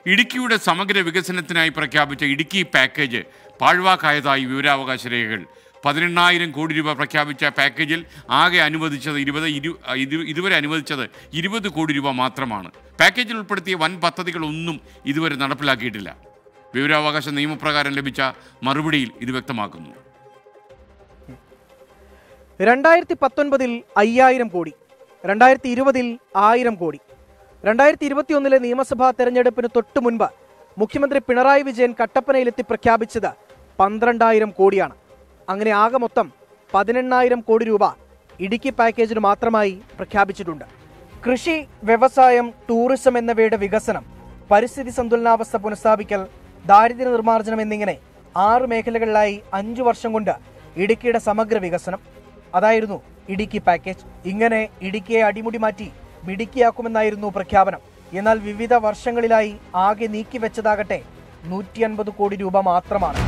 ഇടുക്കിയുടെ സമഗ്ര വികസനത്തിനായി പ്രഖ്യാപിച്ച ഇടുക്കി പാക്കേജ് പാഴ്വാക്കായതായി വിവരാവകാശ രേഖകൾ പതിനെണ്ണായിരം കോടി രൂപ പ്രഖ്യാപിച്ച പാക്കേജിൽ ആകെ അനുവദിച്ചത് ഇരുപത് ഇരു ഇത് ഇതുവരെ അനുവദിച്ചത് ഇരുപത് കോടി രൂപ മാത്രമാണ് പാക്കേജിൽ ഉൾപ്പെടുത്തിയ വൻ പദ്ധതികളൊന്നും ഇതുവരെ നടപ്പിലാക്കിയിട്ടില്ല വിവരാവകാശ നിയമപ്രകാരം ലഭിച്ച മറുപടിയിൽ ഇത് വ്യക്തമാക്കുന്നു രണ്ടായിരത്തി പത്തൊൻപതിൽ അയ്യായിരം കോടി രണ്ടായിരത്തി ഇരുപതിൽ ആയിരം കോടി രണ്ടായിരത്തി ഇരുപത്തിയൊന്നിലെ നിയമസഭാ തെരഞ്ഞെടുപ്പിന് തൊട്ടു മുൻപ് മുഖ്യമന്ത്രി പിണറായി വിജയൻ കട്ടപ്പനയിലെത്തി പ്രഖ്യാപിച്ചത് പന്ത്രണ്ടായിരം കോടിയാണ് അങ്ങനെ ആകെ മൊത്തം പതിനെണ്ണായിരം കോടി രൂപ ഇടുക്കി പാക്കേജിന് മാത്രമായി പ്രഖ്യാപിച്ചിട്ടുണ്ട് കൃഷി വ്യവസായം ടൂറിസം എന്നിവയുടെ വികസനം പരിസ്ഥിതി സന്തുലനാവസ്ഥ പുനഃസ്ഥാപിക്കൽ ദാരിദ്ര്യ നിർമ്മാർജ്ജനം എന്നിങ്ങനെ ആറ് മേഖലകളിലായി അഞ്ചു വർഷം കൊണ്ട് ഇടുക്കിയുടെ സമഗ്ര വികസനം അതായിരുന്നു ഇടുക്കി പാക്കേജ് ഇങ്ങനെ ഇടുക്കിയെ അടിമുടി മാറ്റി മിടുക്കിയാക്കുമെന്നായിരുന്നു പ്രഖ്യാപനം എന്നാൽ വിവിധ വർഷങ്ങളിലായി ആകെ നീക്കിവെച്ചതാകട്ടെ നൂറ്റി അൻപത് കോടി രൂപ മാത്രമാണ്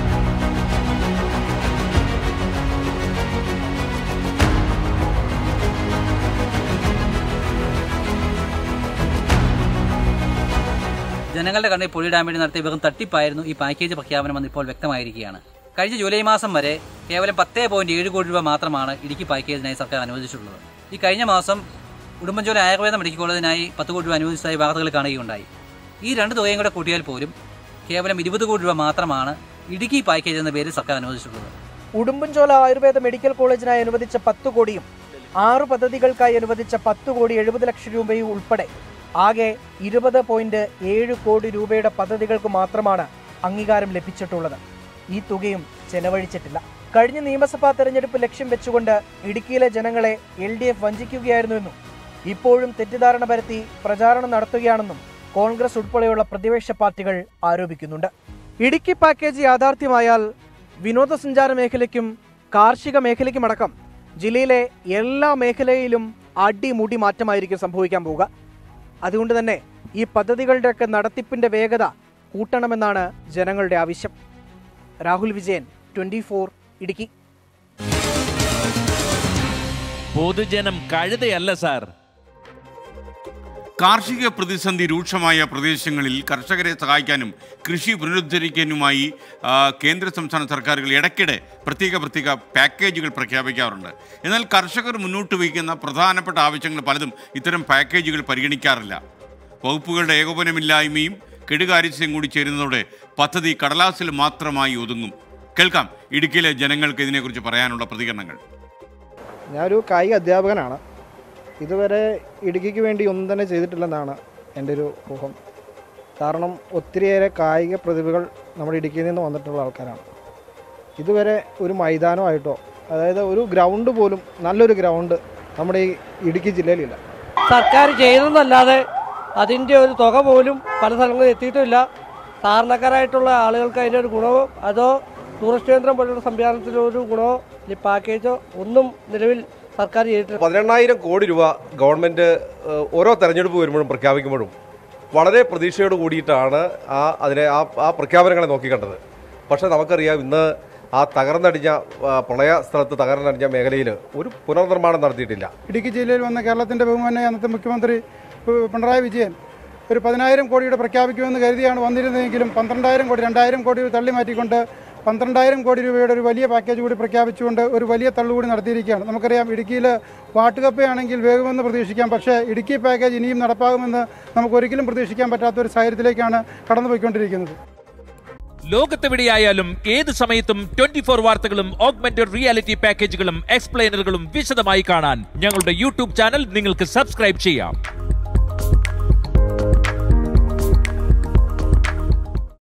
ജനങ്ങളുടെ കണ്ണിൽ പൊഴിയിടാൻ വേണ്ടി നടത്തിയ വെറും തട്ടിപ്പായിരുന്നു ഈ പാക്കേജ് പ്രഖ്യാപനമെന്ന് ഇപ്പോൾ വ്യക്തമായിരിക്കുകയാണ് കഴിഞ്ഞ ജൂലൈ മാസം വരെ കേവലം പത്തേ പോയിന്റ് ഏഴ് കോടി രൂപ മാത്രമാണ് ഇടുക്കി പാക്കേജിനായി സർക്കാർ അനുവദിച്ചിട്ടുള്ളത് ഈ കഴിഞ്ഞ മാസം ഉടുമ്പൻചോല ആയുർവേദ മെഡിക്കൽ കോളേജിനായി പത്ത് കോടി രൂപ അനുവദിച്ചതായി വാർത്തകൾ കാണുകയുണ്ടായി ഈ രണ്ട് തുകയും കൂടെ കൂട്ടിയാൽ പോലും കേവലം ഇരുപത് കോടി രൂപ മാത്രമാണ് ഇടുക്കി പാക്കേജ് എന്ന പേരിൽ സർക്കാർ അനുവദിച്ചിട്ടുള്ളത് ഉടുമ്പൻചോല ആയുർവേദ മെഡിക്കൽ കോളേജിനായി അനുവദിച്ച പത്ത് കോടിയും ആറ് പദ്ധതികൾക്കായി അനുവദിച്ച പത്ത് കോടി എഴുപത് ലക്ഷം രൂപയും ഉൾപ്പെടെ ആകെ ഇരുപത് പോയിന്റ് ഏഴ് കോടി രൂപയുടെ പദ്ധതികൾക്ക് മാത്രമാണ് അംഗീകാരം ലഭിച്ചിട്ടുള്ളത് ഈ തുകയും ചെലവഴിച്ചിട്ടില്ല കഴിഞ്ഞ നിയമസഭാ തെരഞ്ഞെടുപ്പ് ലക്ഷ്യം വെച്ചുകൊണ്ട് ഇടുക്കിയിലെ ജനങ്ങളെ എൽ ഡി എഫ് വഞ്ചിക്കുകയായിരുന്നുവെന്നും ഇപ്പോഴും തെറ്റിദ്ധാരണ പരത്തി പ്രചാരണം നടത്തുകയാണെന്നും കോൺഗ്രസ് ഉൾപ്പെടെയുള്ള പ്രതിപക്ഷ പാർട്ടികൾ ആരോപിക്കുന്നുണ്ട് ഇടുക്കി പാക്കേജ് യാഥാർത്ഥ്യമായാൽ വിനോദസഞ്ചാര മേഖലയ്ക്കും കാർഷിക മേഖലയ്ക്കുമടക്കം ജില്ലയിലെ എല്ലാ മേഖലയിലും അടിമുടി മാറ്റമായിരിക്കും സംഭവിക്കാൻ പോവുക അതുകൊണ്ട് തന്നെ ഈ പദ്ധതികളുടെയൊക്കെ നടത്തിപ്പിന്റെ വേഗത കൂട്ടണമെന്നാണ് ജനങ്ങളുടെ ആവശ്യം രാഹുൽ വിജയൻ ട്വന്റി ഇടുക്കി പൊതുജനം കഴുതയല്ല സാർ കാർഷിക പ്രതിസന്ധി രൂക്ഷമായ പ്രദേശങ്ങളിൽ കർഷകരെ സഹായിക്കാനും കൃഷി പുനരുദ്ധരിക്കാനുമായി ആ, കേന്ദ്ര സംസ്ഥാന സർക്കാരുകൾ ഇടയ്ക്കിടെ പ്രത്യേക പ്രത്യേക പാക്കേജുകൾ പ്രഖ്യാപിക്കാറുണ്ട് എന്നാൽ കർഷകർ മുന്നോട്ട് വയ്ക്കുന്ന പ്രധാനപ്പെട്ട ആവശ്യങ്ങൾ പലതും ഇത്തരം പാക്കേജുകൾ പരിഗണിക്കാറില്ല വകുപ്പുകളുടെ ഏകോപനമില്ലായ്മയും കെടുകാര്യസ്ഥയും കൂടി ചേരുന്നതോടെ പദ്ധതി കടലാസിൽ മാത്രമായി ഒതുങ്ങും കേൾക്കാം ഇടുക്കിയിലെ ജനങ്ങൾക്ക് ഇതിനെക്കുറിച്ച് പറയാനുള്ള പ്രതികരണങ്ങൾ ഞാനൊരു കായിക അധ്യാപകനാണ് ഇതുവരെ ഇടുക്കിക്ക് വേണ്ടി ഒന്നും തന്നെ ചെയ്തിട്ടില്ലെന്നാണ് എൻ്റെ ഒരു ഊഹം കാരണം ഒത്തിരിയേറെ കായിക പ്രതിഭകൾ നമ്മുടെ ഇടുക്കിയിൽ നിന്ന് വന്നിട്ടുള്ള ആൾക്കാരാണ് ഇതുവരെ ഒരു മൈതാനമായിട്ടോ അതായത് ഒരു ഗ്രൗണ്ട് പോലും നല്ലൊരു ഗ്രൗണ്ട് നമ്മുടെ ഈ ഇടുക്കി ജില്ലയിലില്ല സർക്കാർ ചെയ്തതല്ലാതെ അതിൻ്റെ ഒരു തുക പോലും പല സ്ഥലങ്ങളിൽ എത്തിയിട്ടുമില്ല സാധാരണക്കാരായിട്ടുള്ള ആളുകൾക്ക് അതിൻ്റെ ഒരു ഗുണമോ അതോ ടൂറിസ്റ്റ് കേന്ദ്രം പോലുള്ള സംവിധാനത്തിലൊരു ഗുണമോ ഈ പാക്കേജോ ഒന്നും നിലവിൽ സർക്കാർ ചെയ്തിട്ടില്ല പതിനെണ്ണായിരം കോടി രൂപ ഗവൺമെൻറ് ഏഹ്, ഓരോ തെരഞ്ഞെടുപ്പ് വരുമ്പോഴും പ്രഖ്യാപിക്കുമ്പോഴും വളരെ പ്രതീക്ഷയോട് കൂടിയിട്ടാണ് ആ അതിനെ ആ ആ പ്രഖ്യാപനങ്ങളെ നോക്കിക്കണ്ടത് പക്ഷേ നമുക്കറിയാം ഇന്ന് ആ തകർന്നടിഞ്ഞ ആ, പ്രളയ സ്ഥലത്ത് തകർന്നടിഞ്ഞ മേഖലയിൽ ഒരു പുനർനിർമ്മാണം നടത്തിയിട്ടില്ല ഇടുക്കി ജില്ലയിൽ വന്ന കേരളത്തിൻ്റെ ബഹുമാനായ അന്നത്തെ മുഖ്യമന്ത്രി പി- പിണറായി വിജയൻ ഒരു പതിനായിരം കോടിയുടെ പ്രഖ്യാപിക്കുമെന്ന് കരുതിയാണ് വന്നിരുന്നതെങ്കിലും പന്ത്രണ്ടായിരം കോടി രണ്ടായിരം കോടി തള്ളി മാറ്റിക്കൊണ്ട് പന്ത്രണ്ടായിരം കോടി രൂപയുടെ ഒരു വലിയ പാക്കേജ് കൂടി പ്രഖ്യാപിച്ചുകൊണ്ട് ഒരു വലിയ തള്ളുകൂടി നടത്തിയിരിക്കുകയാണ് നമുക്കറിയാം ഇടുക്കിയിൽ വാട്ടുകപ്പയാണെങ്കിൽ വേഗമെന്ന് പ്രതീക്ഷിക്കാം പക്ഷേ ഇടുക്കി പാക്കേജ് ഇനിയും നടപ്പാകുമെന്ന് നമുക്ക് ഒരിക്കലും പ്രതീക്ഷിക്കാൻ പറ്റാത്ത ഒരു സാഹചര്യത്തിലേക്കാണ് കടന്നുപോയിക്കൊണ്ടിരിക്കുന്നത് ലോകത്തെവിടെയായാലും ഏത് സമയത്തും ട്വന്റി ഫോർ വാർത്തകളും ഓഗ്മെന്റഡ് റിയാലിറ്റി പാക്കേജുകളും എക്സ്പ്ലെയിനറുകളും വിശദമായി കാണാൻ ഞങ്ങളുടെ യൂട്യൂബ് ചാനൽ നിങ്ങൾക്ക് സബ്സ്ക്രൈബ് ചെയ്യാം